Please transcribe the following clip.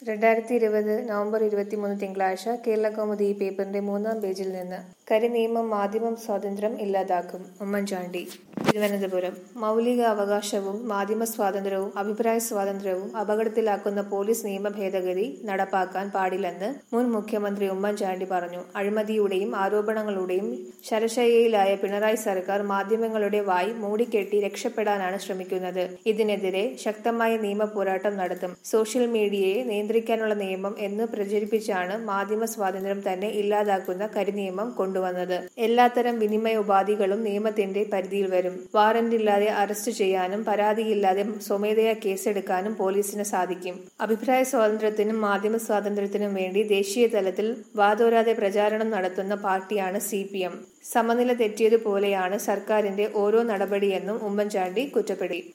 രണ്ടായിരത്തി ഇരുപത് നവംബർ ഇരുപത്തിമൂന്ന് തിങ്കളാഴ്ച കേരളകൗമുദി ഈ പേപ്പറിന്റെ മൂന്നാം പേജിൽ നിന്ന് കരിനിയമം മാധ്യമം സ്വാതന്ത്ര്യം ഇല്ലാതാക്കും ഉമ്മൻചാണ്ടി തിരുവനന്തപുരം മൗലിക അവകാശവും മാധ്യമ സ്വാതന്ത്ര്യവും അഭിപ്രായ സ്വാതന്ത്ര്യവും അപകടത്തിലാക്കുന്ന പോലീസ് നിയമ ഭേദഗതി നടപ്പാക്കാൻ പാടില്ലെന്ന് മുൻ മുഖ്യമന്ത്രി ഉമ്മൻചാണ്ടി പറഞ്ഞു അഴിമതിയുടെയും ആരോപണങ്ങളുടെയും ശരശയ്യയിലായ പിണറായി സർക്കാർ മാധ്യമങ്ങളുടെ വായി മൂടിക്കെട്ടി രക്ഷപ്പെടാനാണ് ശ്രമിക്കുന്നത് ഇതിനെതിരെ ശക്തമായ നിയമ പോരാട്ടം നടത്തും സോഷ്യൽ മീഡിയയെ നിയന്ത്രിക്കാനുള്ള നിയമം എന്ന് പ്രചരിപ്പിച്ചാണ് മാധ്യമ സ്വാതന്ത്ര്യം തന്നെ ഇല്ലാതാക്കുന്ന കരിനിയമം കൊണ്ടുവന്നത് എല്ലാത്തരം വിനിമയ ഉപാധികളും നിയമത്തിന്റെ പരിധിയിൽ വരും വാറന്റില്ലാതെ അറസ്റ്റ് ചെയ്യാനും പരാതിയില്ലാതെ സ്വമേധയാ കേസെടുക്കാനും പോലീസിന് സാധിക്കും അഭിപ്രായ സ്വാതന്ത്ര്യത്തിനും മാധ്യമ സ്വാതന്ത്ര്യത്തിനും വേണ്ടി ദേശീയ തലത്തിൽ വാതോരാതെ പ്രചാരണം നടത്തുന്ന പാർട്ടിയാണ് സി പി എം സമനില തെറ്റിയതുപോലെയാണ് സർക്കാരിന്റെ ഓരോ നടപടിയെന്നും ഉമ്മൻചാണ്ടി കുറ്റപ്പെടുത്തി